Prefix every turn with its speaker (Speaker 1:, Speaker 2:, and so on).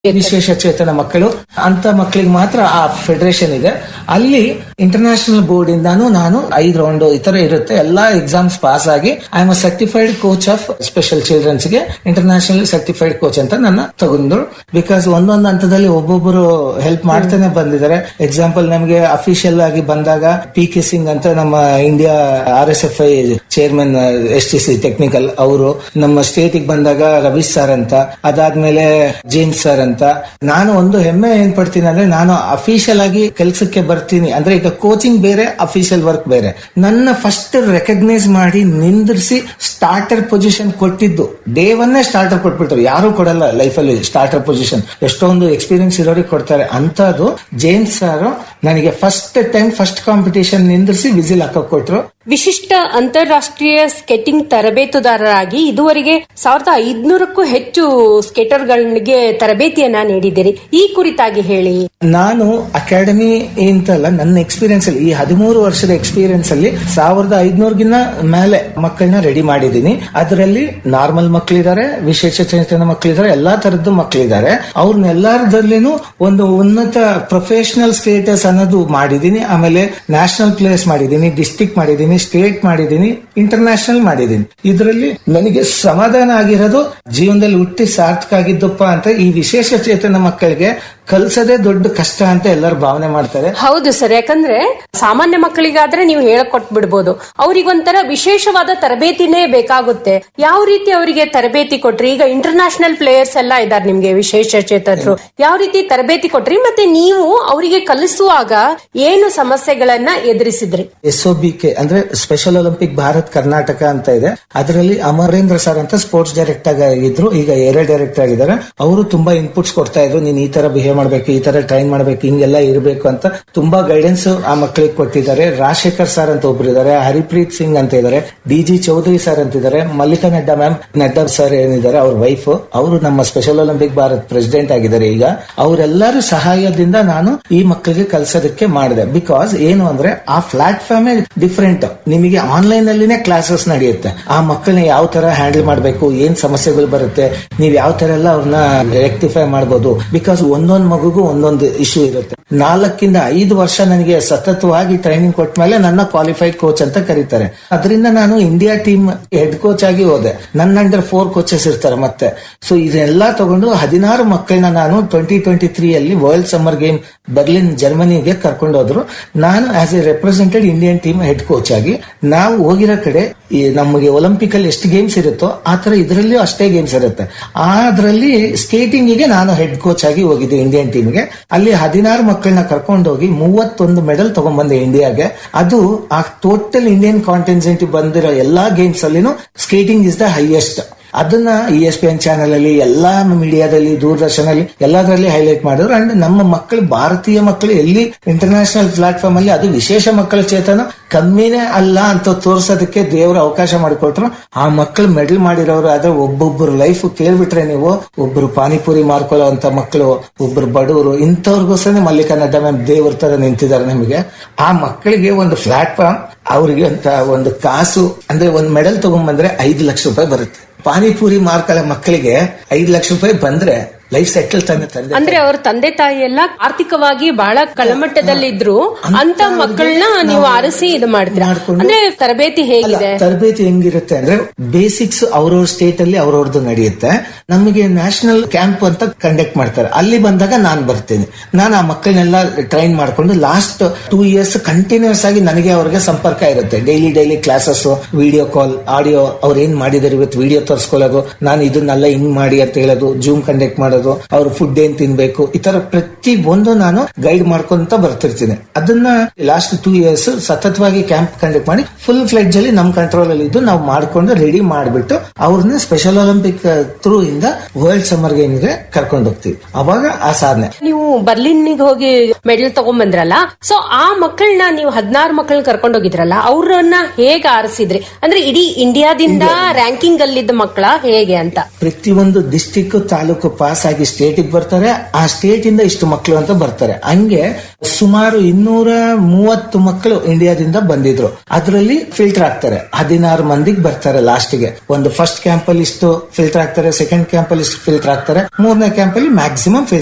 Speaker 1: ವಿಶೇಷ ಚೇತನ ಮಕ್ಕಳು ಅಂತ ಮಕ್ಕಳಿಗೆ ಮಾತ್ರ ಆ ಫೆಡರೇಷನ್ ಇದೆ ಅಲ್ಲಿ ಇಂಟರ್ನ್ಯಾಷನಲ್ ಬೋರ್ಡ್ ಇಂದಾನು ನಾನು ಐದು ರೌಂಡ್ ಈ ತರ ಇರುತ್ತೆ ಎಲ್ಲಾ ಎಕ್ಸಾಮ್ಸ್ ಪಾಸ್ ಆಗಿ I am certified coach of special childrens ಗೆ ಇಂಟರ್ನ್ಯಾಷನಲ್ ಸರ್ಟಿಫೈಡ್ ಕೋಚ್ ಅಂತ ನನ್ನ ತಗೊಂಡು ಬಿಕಾಸ್ ಒಂದೊಂದು ಹಂತದಲ್ಲಿ ಒಬ್ಬೊಬ್ಬರು ಹೆಲ್ಪ್ ಮಾಡ್ತಾನೆ ಬಂದಿದ್ದಾರೆ ಎಕ್ಸಾಂಪಲ್ ನಮಗೆ ಅಫಿಷಿಯಲ್ ಆಗಿ ಬಂದಾಗ ಪಿ ಕೆ ಸಿಂಗ್ ಅಂತ ನಮ್ಮ India R S F I chairman S T C technical ಅವರು ನಮ್ಮ ಸ್ಟೇಟ್ ಬಂದಾಗ ರವೀಶ್ ಸರ್ ಅಂತ ಅದಾದ್ಮೇಲೆ ಜೇಮ್ಸ್ ಸರ್ ಅಂತ ನಾನು ಒಂದು ಹೆಮ್ಮೆ ಏನ್ ಪಡ್ತೀನಿ ಅಂದ್ರೆ ನಾನು ಅಫಿಷಿಯಲ್ ಆಗಿ ಕೆಲಸಕ್ಕೆ ಬರ್ತೀನಿ ಅಂದ್ರೆ ಈಗ ಕೋಚಿಂಗ್ ಬೇರೆ ಅಫಿಷಿಯಲ್ ವರ್ಕ್ ಬೇರೆ ನನ್ನ ಫಸ್ಟ್ ರೆಕಗ್ನೈಸ್ ಮಾಡಿ ನಿಂದಿರಿಸಿ ಸ್ಟಾರ್ಟರ್ ಪೊಸಿಷನ್ ಕೊಟ್ಟಿದ್ದು ಡೇ ಒನ್ನೇ ಸ್ಟಾರ್ಟರ್ ಕೊಟ್ಬಿಡ್ತಾರೆ ಯಾರು ಕೊಡಲ್ಲ ಲೈಫಲ್ಲಿ ಸ್ಟಾರ್ಟರ್ ಪೊಸಿಷನ್ ಎಷ್ಟೊಂದು ಎಕ್ಸ್ಪೀರಿಯನ್ಸ್ ಇರೋರಿಗೆ ಕೊಡ್ತಾರೆ ಅಂತದ್ದು ಜೇಮ್ಸ್ ಸರ್ ನನಗೆ ಫಸ್ಟ್ ಟೈಮ್ ಫಸ್ಟ್ ಕಾಂಪಿಟೇಷನ್ ನಿಂದಿರಿಸಿ ವಿಸಿಲ್ ಹಾಕಕ್ ಕೊಟ್ರು
Speaker 2: ವಿಶಿಷ್ಟ ಅಂತಾರಾಷ್ಟ್ರೀಯ ಸ್ಕೇಟಿಂಗ್ ತರಬೇತುದಾರರಾಗಿ ಇದುವರೆಗೆ ಸಾವಿರದ ಐದ್ನೂರಕ್ಕೂ ಹೆಚ್ಚು ಸ್ಕೇಟರ್ಗಳಿಗೆ ತರಬೇತಿಯನ್ನ ನೀಡಿದ್ದೀರಿ ಈ ಕುರಿತಾಗಿ ಹೇಳಿ
Speaker 1: ನಾನು ಅಕಾಡೆಮಿ ಅಂತಲ್ಲ ನನ್ನ ಎಕ್ಸ್ಪೀರಿಯನ್ಸ್ ಅಲ್ಲಿ ಈ ಹದಿಮೂರು ವರ್ಷದ ಎಕ್ಸ್ಪೀರಿಯನ್ಸ್ ಅಲ್ಲಿ ಸಾವಿರದ ಐದ್ನೂರ್ಗಿನ್ನ ಮೇಲೆ ಮಕ್ಕಳನ್ನ ರೆಡಿ ಮಾಡಿದ್ದೀನಿ ಅದರಲ್ಲಿ ನಾರ್ಮಲ್ ಮಕ್ಕಳಿದ್ದಾರೆ ವಿಶೇಷ ಚೇತನ ಮಕ್ಕಳಿದ್ದಾರೆ ಎಲ್ಲಾ ತರದ್ದು ಮಕ್ಕಳಿದ್ದಾರೆ ಅವ್ರನ್ನೆಲ್ಲರದಲ್ಲಿನೂ ಒಂದು ಉನ್ನತ ಪ್ರೊಫೆಷನಲ್ ಸ್ಟೇಟಸ್ ಅನ್ನೋದು ಮಾಡಿದ್ದೀನಿ ಆಮೇಲೆ ನ್ಯಾಷನಲ್ ಪ್ಲೇಸ್ ಮಾಡಿದ್ದೀನಿ ಡಿಸ್ಟಿಕ್ ಮಾಡಿದ್ದೀನಿ ಸ್ಟೇಟ್ ಮಾಡಿದ್ದೀನಿ ಇಂಟರ್ನ್ಯಾಷನಲ್ ಮಾಡಿದ್ದೀನಿ ಇದರಲ್ಲಿ ನನಗೆ ಸಮಾಧಾನ ಆಗಿರೋದು ಜೀವನದಲ್ಲಿ ಹುಟ್ಟಿ ಸಾರ್ಥಕ ಆಗಿದ್ದಪ್ಪ ಅಂತ ಈ ವಿಶೇಷ ಚೇತನ ಮಕ್ಕಳಿಗೆ ಕಲ್ಸೋದೇ ದೊಡ್ಡ ಕಷ್ಟ ಅಂತ ಎಲ್ಲರೂ ಭಾವನೆ ಮಾಡ್ತಾರೆ
Speaker 2: ಹೌದು ಸರ್ ಯಾಕಂದ್ರೆ ಸಾಮಾನ್ಯ ಮಕ್ಕಳಿಗಾದ್ರೆ ನೀವು ಹೇಳ್ಕೊಟ್ ಬಿಡ್ಬೋದು ಅವ್ರಿಗೊಂಥರ ವಿಶೇಷವಾದ ತರಬೇತಿನೇ ಬೇಕಾಗುತ್ತೆ ಯಾವ ರೀತಿ ಅವರಿಗೆ ತರಬೇತಿ ಕೊಟ್ರಿ ಈಗ ಇಂಟರ್ನ್ಯಾಷನಲ್ ಪ್ಲೇಯರ್ಸ್ ಎಲ್ಲ ಇದ್ದಾರೆ ನಿಮ್ಗೆ ವಿಶೇಷ ಚೇತನರು ಯಾವ ರೀತಿ ತರಬೇತಿ ಕೊಟ್ರಿ ಮತ್ತೆ ನೀವು ಅವರಿಗೆ ಕಲಿಸುವಾಗ ಏನು ಸಮಸ್ಯೆಗಳನ್ನ ಎದುರಿಸಿದ್ರಿ
Speaker 1: ಎಸ್ ಒ ಬಿ ಕೆ ಅಂದ್ರೆ ಸ್ಪೆಷಲ್ ಒಲಿಂಪಿಕ್ ಭಾರತ್ ಕರ್ನಾಟಕ ಅಂತ ಇದೆ ಅದರಲ್ಲಿ ಅಮರೇಂದ್ರ ಸರ್ ಅಂತ ಸ್ಪೋರ್ಟ್ಸ್ ಡೈರೆಕ್ಟರ್ ಆಗಿದ್ರು ಈಗ ಏರಿಯಾ ಡೈರೆಕ್ಟರ್ ಆಗಿದ್ದಾರೆ ಅವರು ತುಂಬಾ ಇನ್ಪುಟ್ಸ್ ಕೊಡ್ತಾ ಇದ್ರು ನೀನ್ ಈ ತರ ಬಿಹೇವ್ ಮಾಡ್ಬೇಕು ಈ ತರ ಟ್ರೈನ್ ಮಾಡ್ಬೇಕು ಹಿಂಗೆಲ್ಲ ಇರಬೇಕು ಅಂತ ತುಂಬಾ ಗೈಡೆನ್ಸ್ ಆ ಮಕ್ಕಳಿಗೆ ಕೊಟ್ಟಿದ್ದಾರೆ ರಾಜಶೇಖರ್ ಸರ್ ಅಂತ ಒಬ್ರು ಇದ್ದಾರೆ ಹರಿಪ್ರೀತ್ ಸಿಂಗ್ ಅಂತ ಇದ್ದಾರೆ ಡಿ ಜಿ ಚೌಧರಿ ಸರ್ ಅಂತಿದ್ದಾರೆ ಮಲ್ಲಿಕಾ ನಡ್ಡಾ ಮ್ಯಾಮ್ ನಡ್ಡಾ ಸರ್ ಏನಿದ್ದಾರೆ ಅವ್ರ ವೈಫ್ ಅವರು ನಮ್ಮ ಸ್ಪೆಷಲ್ ಒಲಿಂಪಿಕ್ ಭಾರತ್ ಪ್ರೆಸಿಡೆಂಟ್ ಆಗಿದ್ದಾರೆ ಈಗ ಅವರೆಲ್ಲರ ಸಹಾಯದಿಂದ ನಾನು ಈ ಮಕ್ಕಳಿಗೆ ಕಲ್ಸೋದಕ್ಕೆ ಮಾಡಿದೆ ಬಿಕಾಸ್ ಏನು ಅಂದ್ರೆ ಆ ಪ್ಲಾಟ್ಫಾರ್ಮ್ ಡಿಫ್ರೆಂಟ್ ನಿಮಗೆ ಆನ್ಲೈನ್ ಅಲ್ಲಿನೇ ಕ್ಲಾಸಸ್ ನಡೆಯುತ್ತೆ ಆ ಮಕ್ಕಳನ್ನ ಯಾವ ತರ ಹ್ಯಾಂಡಲ್ ಮಾಡಬೇಕು ಏನ್ ಸಮಸ್ಯೆಗಳು ಬರುತ್ತೆ ನೀವು ಯಾವ ತರ ಎಲ್ಲ ಅವ್ರನ್ನ ರೆಕ್ಟಿಫೈ ಮಾಡಬಹುದು ಬಿಕಾಸ್ ಒಂದೊಂದು ಮಗುಗೂ ಒಂದೊಂದು ಇಶ್ಯೂ ಇರುತ್ತೆ ನಾಲ್ಕಿಂದ ಐದು ವರ್ಷ ನನಗೆ ಸತತವಾಗಿ ಟ್ರೈನಿಂಗ್ ಕೊಟ್ಟ ಮೇಲೆ ನನ್ನ ಕ್ವಾಲಿಫೈಡ್ ಕೋಚ್ ಅಂತ ಕರೀತಾರೆ ಅದರಿಂದ ನಾನು ಇಂಡಿಯಾ ಟೀಮ್ ಹೆಡ್ ಕೋಚ್ ಆಗಿ ಹೋದೆ ನನ್ನ ಅಂಡರ್ ಫೋರ್ ಕೋಚಸ್ ಇರ್ತಾರೆ ಮತ್ತೆ ಸೊ ಇದೆಲ್ಲ ತಗೊಂಡು ಹದಿನಾರು ಮಕ್ಕಳನ್ನ ನಾನು ಟ್ವೆಂಟಿ ಟ್ವೆಂಟಿ ತ್ರೀ ಅಲ್ಲಿ ವರ್ಲ್ಡ್ ಸಮ್ಮರ್ ಗೇಮ್ ಬರ್ಲಿನ್ ಜರ್ಮನಿಗೆ ಕರ್ಕೊಂಡು ಹೋದ್ರು ನಾನು as a represented Indian team head coach ಆಗಿ ನಾವು ಹೋಗಿರೋ ಕಡೆ ಈ ನಮಗೆ ಒಲಿಂಪಿಕ್ ಅಲ್ಲಿ ಎಷ್ಟು ಗೇಮ್ಸ್ ಇರುತ್ತೋ ಆ ತರ ಇದರಲ್ಲಿಯೂ ಅಷ್ಟೇ ಗೇಮ್ಸ್ ಇರುತ್ತೆ ಅದರಲ್ಲಿ ಸ್ಕೇಟಿಂಗ್ ಗೆ ನಾನು ಹೆಡ್ ಕೋಚ್ ಆಗಿ ಹೋಗಿದ್ದೆ ಇಂಡಿಯನ್ ಟೀಮ್ಗೆ ಅಲ್ಲಿ ಹದಿನಾರು ಮಕ್ಕಳನ್ನ ಕರ್ಕೊಂಡು ಹೋಗಿ ಮೂವತ್ತೊಂದು ಮೆಡಲ್ ತಗೊಂಡ್ಬಂದೆ ಇಂಡಿಯಾಗೆ ಅದು ಆ ಟೋಟಲ್ ಇಂಡಿಯನ್ ಕಾಂಟಿನ್ಸೆಂಟ್ ಬಂದಿರೋ ಎಲ್ಲಾ ಗೇಮ್ಸ್ ಅಲ್ಲಿನೂ ಸ್ಕೇಟಿಂಗ್ ಇಸ್ ದ ಹೈಯೆಸ್ಟ್ ಅದನ್ನ E S P N channel ಅಲ್ಲಿ ಎಲ್ಲಾ ಮೀಡಿಯಾದಲ್ಲಿ ದೂರದರ್ಶನ ಅಲ್ಲಿ ಎಲ್ಲದರಲ್ಲಿ ಹೈಲೈಟ್ ಮಾಡಿದ್ರು ಅಂಡ್ ನಮ್ಮ ಮಕ್ಕಳು ಭಾರತೀಯ ಮಕ್ಕಳು ಎಲ್ಲಿ ಇಂಟರ್ನ್ಯಾಷನಲ್ ಪ್ಲಾಟ್ಫಾರ್ಮ್ ಅಲ್ಲಿ ಅದು ವಿಶೇಷ ಮಕ್ಕಳ ಚೇತನ ಕಮ್ಮಿನೇ ಅಲ್ಲ ಅಂತ ತೋರ್ಸೋದಕ್ಕೆ ದೇವರು ಅವಕಾಶ ಮಾಡಿಕೊಟ್ರು ಆ ಮಕ್ಕಳು ಮೆಡಲ್ ಮಾಡಿರೋರು ಆದ್ರೆ ಒಬ್ಬೊಬ್ಬರು ಲೈಫ್ ಕೇಳ್ಬಿಟ್ರೆ ನೀವು ಒಬ್ರು ಪಾನಿಪುರಿ ಮಾರ್ಕೊಳ್ಳೋ ಅಂತ ಮಕ್ಕಳು ಒಬ್ರು ಬಡವರು ಇಂಥವ್ರಿಗೋಸ್ಕರ ಮಲ್ಲಿಕಾ ನಡ್ಡಾ ಮ್ಯಾಮ್ ದೇವ್ರ ತರ ನಿಂತಿದ್ದಾರೆ ನಮಗೆ ಆ ಮಕ್ಕಳಿಗೆ ಒಂದು ಪ್ಲಾಟ್ಫಾರ್ಮ್ ಅವರಿಗೆ ಅಂತ ಒಂದು ಕಾಸು ಅಂದ್ರೆ ಒಂದು ಮೆಡಲ್ ತಗೊಂಡ್ಬಂದ್ರೆ ಐದು ಲಕ್ಷ ರೂಪಾಯಿ ಬರುತ್ತೆ ಪಾನಿಪುರಿ ಮಾರ್ಕೊಳ್ಳೋ ಮಕ್ಕಳಿಗೆ ಐದು ಲಕ್ಷ ರೂಪಾಯಿ ಬಂದ್ರೆ ಲೈಫ್ ಸೆಟಲ್ ತಾನೆ ತಂದೆ
Speaker 2: ಅಂದ್ರೆ ಅವ್ರ ತಂದೆ ತಾಯಿ ಎಲ್ಲ ಆರ್ಥಿಕವಾಗಿ ಬಹಳ ಕಳಮಟ್ಟದಲ್ಲಿದ್ರು ಅಂತ ಮಕ್ಕಳನ್ನ ನೀವು ಆರಿಸಿ ಇದು ಮಾಡ್ತೀರಾ
Speaker 1: ಮಾಡ್ಕೊಂಡು-
Speaker 2: ಅಂದ್ರೆ ತರಬೇತಿ
Speaker 1: ಅಲ್ಲ,
Speaker 2: ಹೇಗಿದೆ
Speaker 1: ತರಬೇತಿ ಹೆಂಗಿರುತ್ತೆ ಅಂದ್ರೆ ಬೇಸಿಕ್ಸ್ ಅವ್ರವ್ರ ಸ್ಟೇಟ್ ಅಲ್ಲಿ ಅವ್ರವ್ರದ್ದು ನಡೆಯುತ್ತೆ ನಮಗೆ ನ್ಯಾಷನಲ್ ಕ್ಯಾಂಪ್ ಅಂತ ಕಂಡಕ್ಟ್ ಮಾಡ್ತಾರೆ ಅಲ್ಲಿ ಬಂದಾಗ ನಾನ್ ಬರ್ತೀನಿ ನಾನು ಆ ಮಕ್ಕಳನ್ನೆಲ್ಲ ಟ್ರೈನ್ ಮಾಡ್ಕೊಂಡು ಲಾಸ್ಟ್ ಟೂ ಇಯರ್ಸ್ ಕಂಟಿನ್ಯೂಸ್ ಆಗಿ ನನಗೆ ಅವ್ರಿಗೆ ಸಂಪರ್ಕ ಇರುತ್ತೆ daily daily classes video call audio ಅವ್ರು ಏನ್ ಮಾಡಿದಾರೆ ಇವತ್ತು ವಿಡಿಯೋ ತೋರಿಸ್ಕೊಳ್ಳೋದು ನಾನು ಇದನ್ನೆಲ್ಲ ಹಿಂಗ್ ಮಾಡಿ ಅಂತ ಹೇಳೋದು ಜೂಮ್ ಕಂಡಕ್ಟ್ ಮಾಡೋದು ಅವ್ರ ಫುಡ್ ಏನ್ ತಿನ್ಬೇಕು ಈ ತರ ಪ್ರತಿ ಒಂದು ನಾನು ಗೈಡ್ ಮಾಡ್ಕೊಂತ ಬರ್ತಿರ್ತೀನಿ ಅದನ್ನ ಲಾಸ್ಟ್ ಟೂ ಇಯರ್ಸ್ ಸತತವಾಗಿ ಕ್ಯಾಂಪ್ ಕಂಡಕ್ಟ್ ಮಾಡಿ ಫುಲ್ ಫ್ಲೆಡ್ಜ್ ಅಲ್ಲಿ ನಮ್ ಕಂಟ್ರೋಲ್ ಅಲ್ಲಿ ಇದ್ದು ನಾವು ಮಾಡ್ಕೊಂಡು ರೆಡಿ ಮಾಡ್ಬಿಟ್ಟು ಅವ್ರನ್ನ ಸ್ಪೆಷಲ್ ಒಲಿಂಪಿಕ್ ಥ್ರೂ ಇಂದ ವರ್ಲ್ಡ್ ಸಮ್ಮರ್ ಗೇಮ್ ಗೆ ಕರ್ಕೊಂಡು ಹೋಗ್ತೀವಿ ಅವಾಗ ಆ ಸಾಧನೆ
Speaker 2: ನೀವು ಬರ್ಲಿನ್ನಿಗೆ ಹೋಗಿ ಮೆಡಲ್ ತಗೊಂಡ್ಬಂದ್ರಲ್ಲ ಸೊ ಆ ಮಕ್ಕಳನ್ನ ನೀವು ಹದಿನಾರು ಮಕ್ಕಳನ್ನ ಕರ್ಕೊಂಡು ಹೋಗಿದ್ರಲ್ಲ ಅವ್ರನ್ನ ಹೇಗೆ ಆರಿಸಿದ್ರಿ ಅಂದ್ರೆ ಇಡೀ ಇಂಡಿಯಾದಿಂದ ರ್ಯಾಂಕಿಂಗ್ ಅಲ್ಲಿದ್ದ ಮಕ್ಕಳ ಹೇಗೆ ಅಂತ
Speaker 1: ಪ್ರತಿಯೊಂದು ಡಿಸ್ಟಿಕ್ ತಾಲೂಕು ಪಾಸ್ ಆಗಿ ಸ್ಟೇಟಿಗೆ ಬರ್ತಾರೆ ಆ ಸ್ಟೇಟ್ ಇಂದ ಇಷ್ಟು ಮಕ್ಕಳು ಅಂತ ಬರ್ತಾರೆ ಹಂಗೆ ಸುಮಾರು ಇನ್ನೂರ ಮೂವತ್ತು ಮಕ್ಕಳು ಇಂಡಿಯಾದಿಂದ ಬಂದಿದ್ರು ಅದರಲ್ಲಿ ಫಿಲ್ಟರ್ ಆಗ್ತಾರೆ ಹದಿನಾರು ಮಂದಿಗೆ ಬರ್ತಾರೆ ಲಾಸ್ಟ್ಗೆ ಒಂದು ಫಸ್ಟ್ ಕ್ಯಾಂಪ್ ಅಲ್ಲಿ ಇಷ್ಟು ಫಿಲ್ಟರ್ ಆಗ್ತಾರೆ ಸೆಕೆಂಡ್ ಕ್ಯಾಂಪ್ ಅಲ್ಲಿ ಇಷ್ಟು ಫಿಲ್ಟರ್ ಆಗ್ತಾರೆ ಮೂರನೇ ಕ್ಯಾಂಪ್ ಅಲ್ಲಿ ಮ್ಯಾಕ್ಸಿಮಮ್